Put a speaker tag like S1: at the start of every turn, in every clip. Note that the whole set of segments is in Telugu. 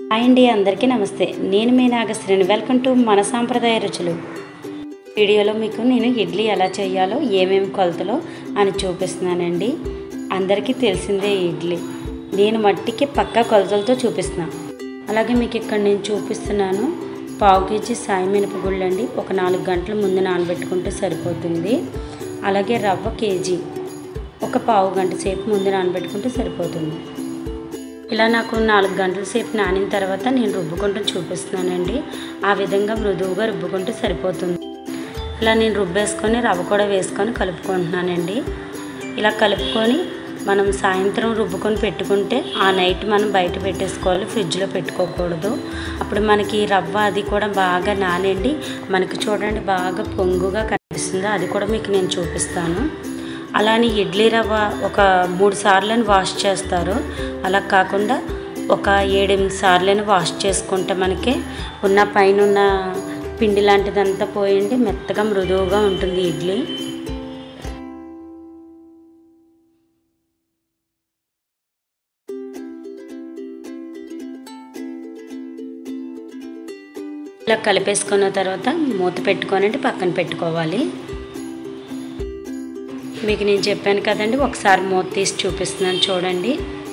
S1: హాయ్ అండి అందరికీ నమస్తే నేను మీ నాగశ్రీని వెల్కమ్ టు మన సాంప్రదాయ రుచులు వీడియోలో మీకు నేను ఇడ్లీ ఎలా చేయాలో ఏమేమి కొలతలో అని చూపిస్తున్నానండి అందరికీ తెలిసిందే ఈ ఇడ్లీ నేను మట్టికి పక్కా కొలతలతో చూపిస్తున్నాను అలాగే మీకు ఇక్కడ నేను చూపిస్తున్నాను పావు కేజీ సాయి మినపగుళ్ళు అండి ఒక నాలుగు గంటల ముందు నానబెట్టుకుంటే సరిపోతుంది అలాగే రవ్వ కేజీ ఒక పావు గంట సేపు ముందు నానబెట్టుకుంటే సరిపోతుంది ఇలా నాకు నాలుగు గంటల సేపు నానిన తర్వాత నేను రుబ్బుకుంటూ చూపిస్తున్నానండి ఆ విధంగా మృదువుగా రుబ్బుకుంటే సరిపోతుంది ఇలా నేను రుబ్బేసుకొని రవ్వ కూడా వేసుకొని కలుపుకుంటున్నానండి ఇలా కలుపుకొని మనం సాయంత్రం రుబ్బుకొని పెట్టుకుంటే ఆ నైట్ మనం బయట పెట్టేసుకోవాలి ఫ్రిడ్జ్లో పెట్టుకోకూడదు అప్పుడు మనకి రవ్వ అది కూడా బాగా నానండి మనకి చూడండి బాగా పొంగుగా కనిపిస్తుంది అది కూడా మీకు నేను చూపిస్తాను అలానే ఇడ్లీ రవ్వ ఒక మూడు సార్లను వాష్ చేస్తారు అలా కాకుండా ఒక ఏడెనిమిది సార్లను వాష్ చేసుకుంటే మనకి ఉన్న పైన ఉన్న పిండి లాంటిదంతా పోయింది మెత్తగా మృదువుగా ఉంటుంది ఇడ్లీ ఇలా కలిపేసుకున్న తర్వాత మూత పెట్టుకొని పక్కన పెట్టుకోవాలి మీకు నేను చెప్పాను కదండి ఒకసారి మూత తీసి చూపిస్తున్నాను చూడండి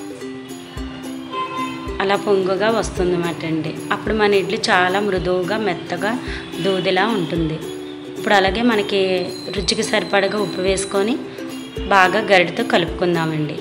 S1: అలా పొంగుగా వస్తుందన్నమాట అండి అప్పుడు మన ఇడ్లీ చాలా మృదువుగా మెత్తగా దూదిలా ఉంటుంది ఇప్పుడు అలాగే మనకి రుచికి సరిపడగా ఉప్పు వేసుకొని బాగా గరిటతో కలుపుకుందామండి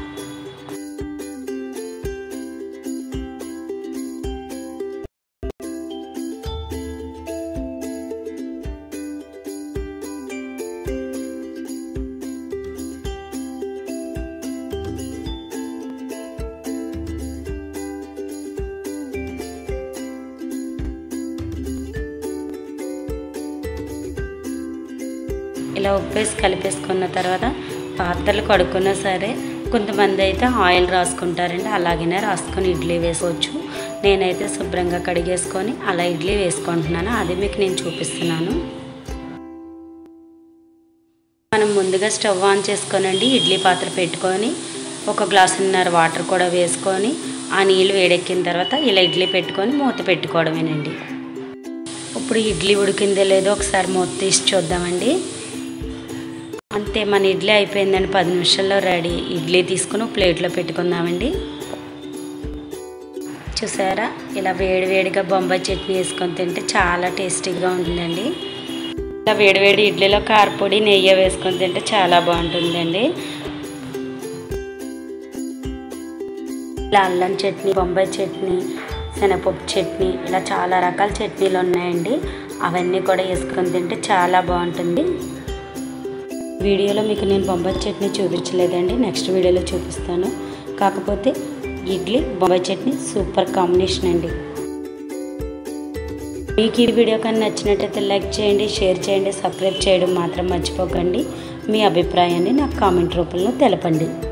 S1: ఇలా ఉప్పేసి కలిపేసుకున్న తర్వాత పాత్రలు కడుక్కున్నా సరే కొంతమంది అయితే ఆయిల్ రాసుకుంటారండి అలాగనే రాసుకొని ఇడ్లీ వేసుకోవచ్చు నేనైతే శుభ్రంగా కడిగేసుకొని అలా ఇడ్లీ వేసుకుంటున్నాను అది మీకు నేను చూపిస్తున్నాను మనం ముందుగా స్టవ్ ఆన్ చేసుకోనండి ఇడ్లీ పాత్ర పెట్టుకొని ఒక గ్లాసున్నర వాటర్ కూడా వేసుకొని ఆ నీళ్ళు వేడెక్కిన తర్వాత ఇలా ఇడ్లీ పెట్టుకొని మూత పెట్టుకోవడమేనండి ఇప్పుడు ఇడ్లీ ఉడికిందో లేదో ఒకసారి మూత తీసి చూద్దామండి అంతే మన ఇడ్లీ అయిపోయిందండి పది నిమిషాల్లో రెడీ ఇడ్లీ తీసుకుని ప్లేట్లో పెట్టుకుందామండి చూసారా ఇలా వేడివేడిగా బొంబాయి చట్నీ వేసుకొని తింటే చాలా టేస్టీగా ఉంటుందండి ఇలా వేడివేడి ఇడ్లీలో కారపొడి నెయ్యి వేసుకొని తింటే చాలా బాగుంటుందండి ఇలా అల్లం చట్నీ బొంబాయి చట్నీ శనగపప్పు చట్నీ ఇలా చాలా రకాల చట్నీలు ఉన్నాయండి అవన్నీ కూడా వేసుకొని తింటే చాలా బాగుంటుంది వీడియోలో మీకు నేను బొంబాయి చట్నీ చూపించలేదండి నెక్స్ట్ వీడియోలో చూపిస్తాను కాకపోతే ఇడ్లీ బొంబాయి చట్నీ సూపర్ కాంబినేషన్ అండి మీకు ఈ వీడియో కానీ నచ్చినట్టయితే లైక్ చేయండి షేర్ చేయండి సబ్స్క్రైబ్ చేయడం మాత్రం మర్చిపోకండి మీ అభిప్రాయాన్ని నాకు కామెంట్ రూపంలో తెలపండి